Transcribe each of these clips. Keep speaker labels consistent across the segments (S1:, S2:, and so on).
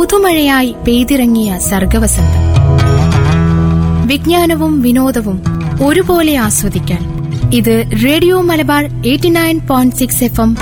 S1: പുതുമഴയായി പെയ്തിറങ്ങിയ സർഗവസന്തം വിജ്ഞാനവും വിനോദവും ഒരുപോലെ ആസ്വദിക്കാൻ ഇത് radio Malabar eighty nine point six F M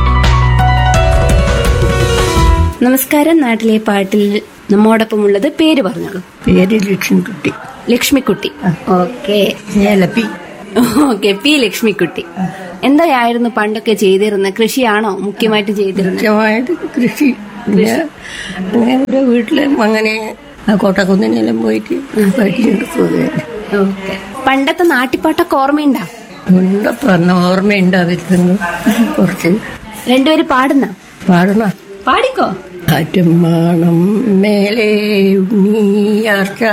S2: നമസ്കാരം നാട്ടിലെ പാട്ടിൽ നമ്മോടൊപ്പമുള്ളത് പേര് പറഞ്ഞോളൂ
S3: പേര് Lakshmikutty
S2: Lakshmikutty okay
S3: Alleppey
S2: okay P Lakshmikutty എന്തായിരുന്നു പണ്ടൊക്കെ ചെയ്തിരുന്ന കൃഷിയാണോ മുഖ്യമായിട്ട് ചെയ്തിരുന്നത്
S3: മുഖ്യമായത് കൃഷി പിന്നെ അങ്ങനെ ഓരോ വീട്ടിലും അങ്ങനെ ആ കോട്ടക്കുന്നിനെല്ലാം പോയിട്ട് പഠിച്ചെടുക്കുകയാണ്
S2: ഓക്കെ പണ്ടത്തെ നാട്ടിപ്പാട്ടൊക്കെ ഓർമ്മയുണ്ടാ
S3: ഉണ്ട് പറഞ്ഞ ഓർമ്മയുണ്ടാവിരുന്നു കുറച്ച്
S2: രണ്ടുപേര് പാടുന്ന
S3: പാടണ
S2: പാടിക്കോ
S3: കാറ്റുമാണം മേലെ ഉണ്ണിയാർച്ച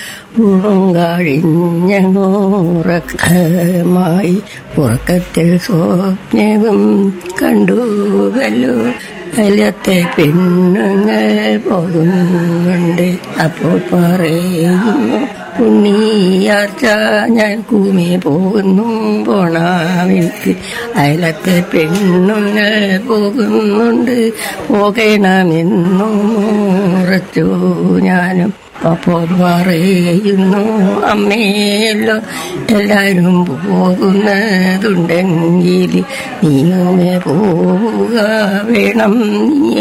S3: ഉറങ്ങാഴിഞ്ഞോറക്കമായി ഉറക്കത്തിൽ സ്വപ്നവും കണ്ടുവല്ലോ അതിലത്തെ പെണ്ണുങ്ങൾ പോകുന്നുണ്ട് അപ്പോൾ പറയുന്നു ഉണ്ണിയാർച്ച ഞാൻ കൂമി പോകുന്നു പോണാമിക്ക് അയലത്തെ പെണ്ണുങ്ങൾ പോകുന്നുണ്ട് പോകണമെന്നും ഉറച്ചു ഞാനും അപ്പോൾ പറയുന്നു അമ്മയല്ലോ എല്ലാവരും പോകുന്നതുണ്ടെങ്കിൽ നീയുമേ പോവുക വേണം നീ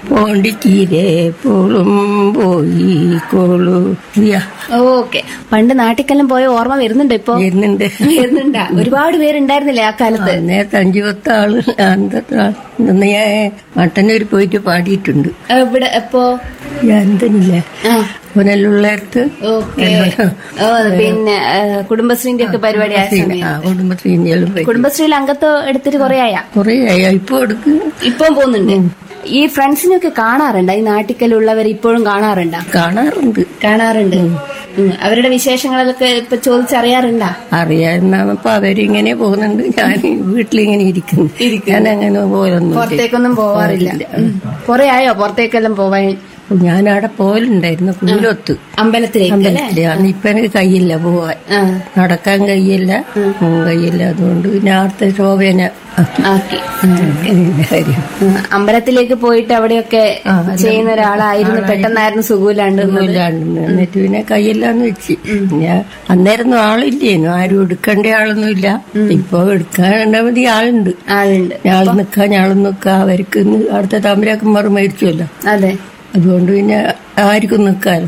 S3: പോണ്ടിച്ചിരെപ്പോഴും പോയിക്കോളൂ യാ,
S2: ഓക്കെ പണ്ട് നാട്ടിക്കെല്ലാം പോയ ഓർമ്മ വരുന്നുണ്ടോ ഇപ്പൊ
S3: വരുന്നുണ്ട്
S2: വരുന്നുണ്ടാ ഒരുപാട് പേരുണ്ടായിരുന്നില്ലേ ആ കാലത്ത്
S3: നേരത്തെ അഞ്ചു പത്ത് ആള് അന്നത്തെ ആൾ- ഇന്ന് ഞാൻ മട്ടന്നൂർ പോയിട്ട് പാടിയിട്ടുണ്ട്
S2: ഇവിടെ എപ്പോ
S3: എന്തനില്ലേ
S2: ആ
S3: പുനലുള്ളടത്ത്
S2: ഓക്കെ ഓ പിന്നെ ആ, കുടുംബശ്രീന്റെ ഒക്കെ പരിപാടി ആയ സമയം
S3: ആ കുടുംബശ്രീനെല്ലാം പോയി
S2: കുടുംബശ്രീയിൽ അംഗത്വം എടുത്തിട്ട് കൊറേ ആയാ
S3: കൊറേ ആയി ഇപ്പൊ എടുക്ക്
S2: ഇപ്പം പോകുന്നുണ്ട് ഈ ഫ്രണ്ട്സിനൊക്കെ കാണാറുണ്ട് ഈ നാട്ടിക്കലുള്ളവർ ഇപ്പോഴും കാണാറുണ്ടാ
S3: കാണാറുണ്ട്
S2: കാണാറുണ്ട് ഉം. അവരുടെ വിശേഷങ്ങളൊക്കെ ഇപ്പൊ ചോദിച്ചറിയാറുണ്ടാ
S3: അറിയാവുന്നപ്പോ അവരിങ്ങനെ പോകുന്നുണ്ട് ഞാൻ വീട്ടിലിങ്ങനെ ഇരിക്കുന്നു ഞാൻ അങ്ങനെ പോലൊന്നും
S2: പുറത്തേക്കൊന്നും പോവാറില്ല ഉം. കൊറേ ആയോ പുറത്തേക്കെല്ലാം പോവാൻ
S3: ഞാൻ അവിടെ പോലുണ്ടായിരുന്നു കുഞ്ഞൊത്ത്
S2: അമ്പലത്തിലേക്ക് അല്ലേ
S3: അമ്പലത്തില് അന്ന് ഇപ്പൊ എനിക്ക് കയ്യില്ല പോവാൻ
S2: ആ
S3: നടക്കാൻ കഴിയില്ല ഉം, കഴിയില്ല അതുകൊണ്ട് പിന്നെ അവിടുത്തെ ശോഭന
S2: ആക്കി
S3: കാര്യം
S2: ഉം. അമ്പലത്തിലേക്ക് പോയിട്ട് അവിടെയൊക്കെ ചെയ്യുന്ന ഒരാളായിരുന്നു പെട്ടെന്നായിരുന്നു സുഖമില്ലാണ്ട് നിന്നത്.
S3: ഇല്ലാണ്ട് എന്നിട്ട് പിന്നെ കയ്യെല്ലാന്ന് വെച്ച് ഞാൻ അന്നേരൊന്നും ആളില്ലേനു ആരും എടുക്കേണ്ട ആളൊന്നും ഇല്ല ഇപ്പൊ എടുക്കാൻ മതി ആളുണ്ട്
S2: ആളുണ്ട്
S3: ഞാൾ നിക്കാ ഞാളും നിക്കാ അവർക്ക് ഇന്ന് അവിടുത്തെ തമ്പരാക്കന്മാർ മരിച്ചുവല്ലോ
S2: അതെ
S3: അതുകൊണ്ട് പിന്നെ ആർക്കും നിക്കാലോ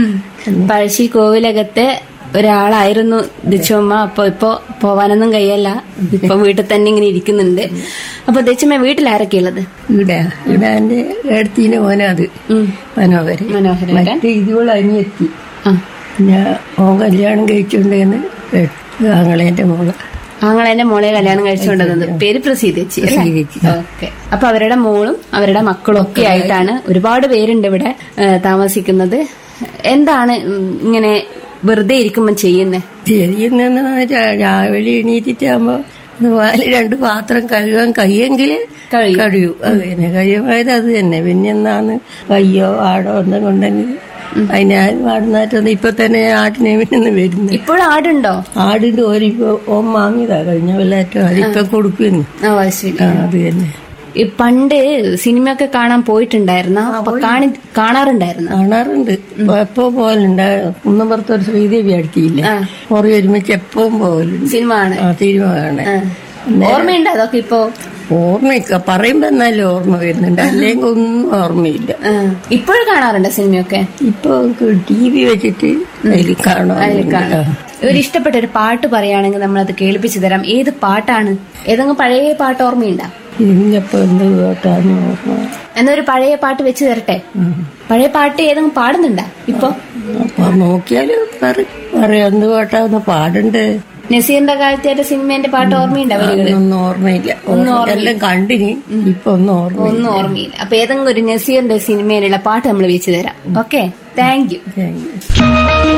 S2: പഴശ്ശി കോവിലകത്തെ ഒരാളായിരുന്നു ദച്ചുമ്മ അപ്പൊ ഇപ്പൊ പോവാനൊന്നും കഴിയല്ല ഇപ്പൊ വീട്ടിൽ തന്നെ ഇങ്ങനെ ഇരിക്കുന്നുണ്ട് അപ്പൊ ദച്ചുമ്മ വീട്ടിൽ ആരൊക്കെയുള്ളത്
S3: ഇവിടെ ഇവിടെ എന്റെ എടുത്തിന് മോനെ അത്
S2: ഉം.
S3: മനോഹരൻ
S2: മനോഹരൻ
S3: മറ്റേ ഇതുപോലെ അനിയെത്തി
S2: ആ
S3: പിന്നെ ഓൻ കല്യാണം കഴിച്ചുകൊണ്ടേന്ന് ആങ്ങളേന്റെ മോളെ
S2: ആങ്ങളെന്റെ മോളെ കല്യാണം കഴിച്ചുകൊണ്ടത് പേര് പ്രസീത ചേച്ചി
S3: പ്രസീത ചേച്ചി.
S2: ഓക്കെ അപ്പൊ അവരുടെ മോളും അവരുടെ മക്കളും ഒക്കെ ആയിട്ടാണ് ഒരുപാട് പേരുണ്ട് ഇവിടെ ഏ, താമസിക്കുന്നത് എന്താണ് ഉം, ഇങ്ങനെ വെറുതെ ഇരിക്കുമ്പോൾ ചെയ്യുന്നത്
S3: ചെയ്യുന്ന രാവിലെ എണീറ്റിട്ടാകുമ്പോ നാല് രണ്ട് പാത്രം കഴുകാൻ കഴിയെങ്കിൽ
S2: കഴിയും.
S3: കഴിയൂ അത് തന്നെ കഴിയുമായത് അത് തന്നെ പിന്നെ എന്നാണ് കയ്യോ ആടോ എന്തെങ്കിലും ഉണ്ടെങ്കിൽ അതിനാരും ആടുന്നാറ്റൊന്നും ഇപ്പൊ തന്നെ ആട്ടിനെ പിന്നെ വരുന്നു
S2: ഇപ്പോഴും ആടുണ്ടോ
S3: ആടിന്റെ ഓരിപ്പോ ഓൻ വാങ്ങിയതാ കഴിഞ്ഞ കൊല്ലാറ്റോ അതിപ്പൊ കൊടുക്കുന്നു
S2: ആ ശരി
S3: ആ അത് തന്നെ
S2: ഈ പണ്ട് സിനിമയൊക്കെ കാണാൻ പോയിട്ടുണ്ടായിരുന്ന അപ്പൊ കാണി കാണാറുണ്ടായിരുന്നു
S3: കാണാറുണ്ട് ഇപ്പൊ എപ്പോ പോകലുണ്ട് കുന്നപ്പുറത്ത് ഒരു ശ്രീദേവി അടുത്തിയില്ല
S2: ആ.
S3: കുറേ ഒരുമിച്ച് എപ്പോഴും പോകലുണ്ട്
S2: സിനിമ ആണ്
S3: ആ സിനിമ കാണാൻ
S2: ഓർമ്മയുണ്ട് അതൊക്കെ ഇപ്പോ
S3: ഓർമ്മ പറയുമ്പോ എന്നാലും ഓർമ്മ വരുന്നുണ്ട് അല്ലെങ്കിൽ ഒന്നും ഓർമ്മയില്ല
S2: ആ. ഇപ്പോഴും കാണാറുണ്ട് സിനിമയൊക്കെ
S3: ഇപ്പൊ ടി വി വെച്ചിട്ട് അതിൽ കാണാം
S2: അതിൽ കാണാം ഒരു ഇഷ്ടപ്പെട്ട ഒരു പാട്ട് പറയുകയാണെങ്കിൽ നമ്മൾ അത് കേൾപ്പിച്ചു തരാം ഏത് പാട്ടാണ് ഏതെങ്കിലും പഴയ പാട്ട് ഓർമ്മയുണ്ടാ
S3: ഇന്നിപ്പോ എന്ത് കേട്ടാന്ന് ഓർമ്മ
S2: എന്നാ ഒരു പഴയ പാട്ട് വെച്ച് തരട്ടെ പഴയ പാട്ട് ഏതെങ്കിലും പാടുന്നുണ്ടാ ഇപ്പൊ
S3: അപ്പൊ നോക്കിയാല് പറ- പറയാം എന്ത് കേട്ടാന്ന് പാടണ്ട്
S2: നസീറിന്റെ കാലത്തെ സിനിമേന്റെ പാട്ട് ഓർമ്മയുണ്ടാ വരികള്
S3: ഒന്നും ഓർമ്മയില്ല എല്ലാം കണ്ടിനി ഇപ്പൊ ഒന്നും ഓർമ്മ
S2: ഒന്നും ഓർമ്മയില്ല അപ്പൊ ഏതെങ്കിലും ഒരു നസീറിന്റെ സിനിമയിലുള്ള പാട്ട് നമ്മൾ വെച്ച് തരാം okay thank you
S3: thank U